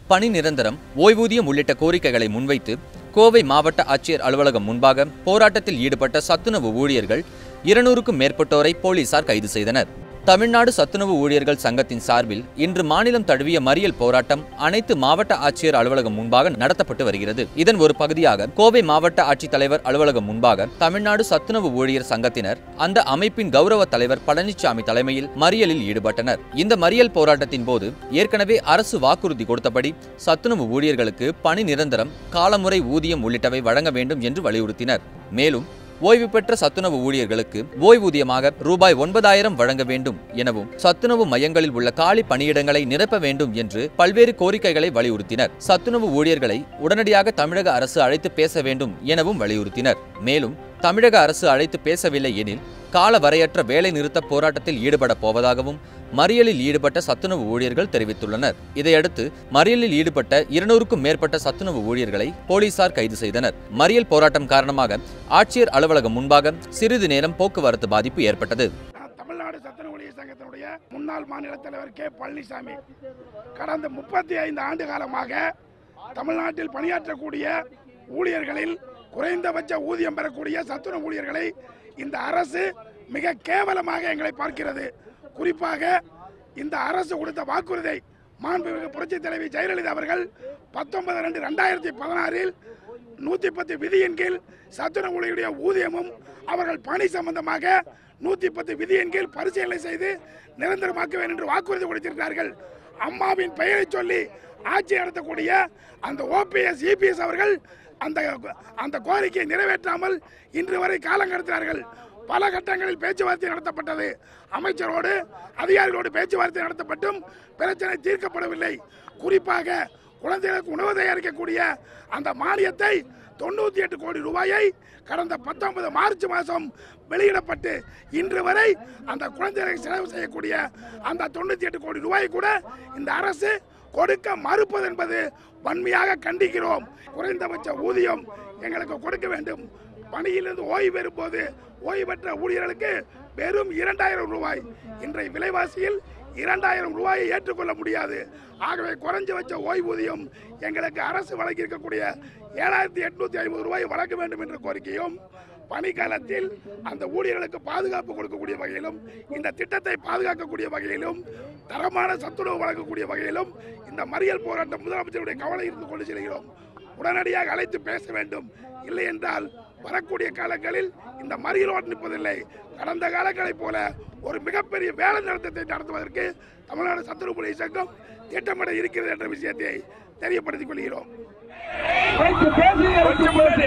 பணி நிரந்தரம் ஓய்வூதியம் உள்ளிட்ட கோரிக்கைகளை முன்வைத்து கோவை மாவட்ட ஆட்சியர் அலுவலகம் முன்பாக போராட்டத்தில் ஈடுபட்ட சத்துணவு ஊழியர்கள் இருநூறுக்கும் மேற்பட்டோரை போலீசார் கைது செய்தனர் தமிழ்நாடு சத்துணவு ஊழியர்கள் சங்கத்தின் சார்பில் இன்று மாநிலம் தழுவிய மறியல் போராட்டம் அனைத்து மாவட்ட ஆட்சியர் அலுவலகம் முன்பாக நடத்தப்பட்டு வருகிறது இதன் ஒரு பகுதியாக கோவை மாவட்ட ஆட்சித்தலைவர் அலுவலகம் முன்பாக தமிழ்நாடு சத்துணவு ஊழியர் சங்கத்தினர் அந்த அமைப்பின் கௌரவ தலைவர் பழனிசாமி தலைமையில் மறியலில் ஈடுபட்டனர் இந்த மறியல் போராட்டத்தின் போது ஏற்கனவே அரசு வாக்குறுதி கொடுத்தபடி சத்துணவு ஊழியர்களுக்கு பணி நிரந்தரம் காலமுறை ஊதியம் உள்ளிட்டவை வழங்க வேண்டும் என்று வலியுறுத்தினர் மேலும் ஓய்வு பெற்ற சத்துணவு ஊழியர்களுக்கு ஓய்வூதியமாக ரூபாய் ஒன்பதாயிரம் வழங்க வேண்டும் எனவும் சத்துணவு மையங்களில் உள்ள காலி பணியிடங்களை நிரப்ப வேண்டும் என்று பல்வேறு கோரிக்கைகளை வலியுறுத்தினர் சத்துணவு ஊழியர்களை உடனடியாக தமிழக அரசு அழைத்து பேச வேண்டும் எனவும் வலியுறுத்தினர் மேலும் தமிழக அரசு அழைத்து பேசவில்லை எனில் கால வரையற்ற வேலை நிறுத்த போராட்டத்தில் ஈடுபட போவதாகவும் மறியலில் ஈடுபட்ட சத்துணவு ஊழியர்கள் தெரிவித்துள்ளனர் இதையடுத்து மறியலில் ஈடுபட்ட இருநூறுக்கும் மேற்பட்ட சத்துணவு ஊழியர்களை போலீசார் கைது செய்தனர் மறியல் போராட்டம் காரணமாக ஆட்சியர் அலுவலகம் முன்பாக சிறிது நேரம் போக்குவரத்து பாதிப்பு ஏற்பட்டது நான் தமிழ்நாடு சத்துணவு ஊழியர் சங்கத்தினுடைய முன்னாள் மாநில தலைவர் கே பழனிசாமி கடந்த முப்பத்தி ஐந்து ஆண்டு காலமாக தமிழ்நாட்டில் பணியாற்றக்கூடிய ஊழியர்களில் குறைந்தபட்ச ஊதியம் பெறக்கூடிய சத்துணவு ஊழியர்களை இந்த அரசு மிக கேவலமாக எங்களை பார்க்கிறது குறிப்பாக இந்த அரசு கொடுத்த வாக்குறுதியை மாண்புமிகு புரட்சித் தலைவி ஜெயலலிதா அவர்கள் பத்தொன்பது ரெண்டு ரெண்டாயிரத்தி பதினாறில் நூத்தி பத்து விதியின் கீழ் சத்துணவு ஊழியருடைய ஊதியமும் அவர்கள் பணி சம்பந்தமாக நூத்தி பத்து விதியின் கீழ் பரிசீலனை செய்து நிரந்தரமாக்க வேண்டும் என்று வாக்குறுதி கொடுத்திருக்கிறார்கள் அம்மாவின் பெயரை சொல்லி ஆட்சி நடத்தக்கூடிய அந்த ஓபிஎஸ் இபிஎஸ் அவர்கள் அந்த அந்த கோரிக்கையை நிறைவேற்றாமல் இன்று வரை காலம் கடத்தினார்கள் பல கட்டங்களில் பேச்சுவார்த்தை நடத்தப்பட்டது அமைச்சரோடு அதிகாரிகளோடு பேச்சுவார்த்தை நடத்தப்பட்டும் பிரச்சனை தீர்க்கப்படவில்லை குறிப்பாக குழந்தைகளுக்கு உணவு தயாரிக்கக்கூடிய அந்த மானியத்தை தொண்ணூத்தி எட்டு கோடி ரூபாயை கடந்த பத்தொன்பது மார்ச் மாதம் வெளியிடப்பட்டு இன்று வரை அந்த குழந்தைகளுக்கு செலவு செய்யக்கூடிய அந்த தொண்ணூத்தி எட்டு கோடி ரூபாய் கூட இந்த அரசு கொடுக்க மறுப்பது என்பது வன்மையாக கண்டிக்கிறோம் குறைந்தபட்ச ஊதியம் எங்களுக்கு கொடுக்க வேண்டும் பணியிலிருந்து ஓய்வு பெறும்போது ஓய்வு பெற்ற ஊழியர்களுக்கு வெறும் இரண்டாயிரம் ரூபாய் இன்றைய விலைவாசியில் இரண்டாயிரம் ரூபாயை ஏற்றுக்கொள்ள முடியாது ஆகவே குறைஞ்சபட்ச ஓய்வூதியம் எங்களுக்கு அரசு வழங்கி இருக்கக்கூடிய ஏழாயிரத்தி எட்நூத்தி ஐம்பது ரூபாய் வழங்க வேண்டும் என்ற கோரிக்கையும் பணிக்காலத்தில் அந்த ஊழியர்களுக்கு பாதுகாப்பு கொடுக்கக்கூடிய வகையிலும் இந்த திட்டத்தை பாதுகாக்கக்கூடிய வகையிலும் தரமான சத்துணவு வழங்கக்கூடிய வகையிலும் இந்த மறியல் போராட்டம் முதலமைச்சருடைய கவலை இருந்து கொண்டு செல்கிறோம் உடனடியாக அழைத்து பேச வேண்டும் இல்லை என்றால் வரக்கூடிய காலங்களில் இந்த மறியலோடு நிற்பதில்லை கடந்த காலங்களைப் போல ஒரு மிகப்பெரிய வேலை நிறுத்தத்தை நடத்துவதற்கு தமிழ்நாடு சத்துணவு ஊழியர் சங்கம் திட்டமிட இருக்கிறது என்ற விஷயத்தை தெரியப்படுத்திக் கொள்கிறோம் பேச்சு பேசி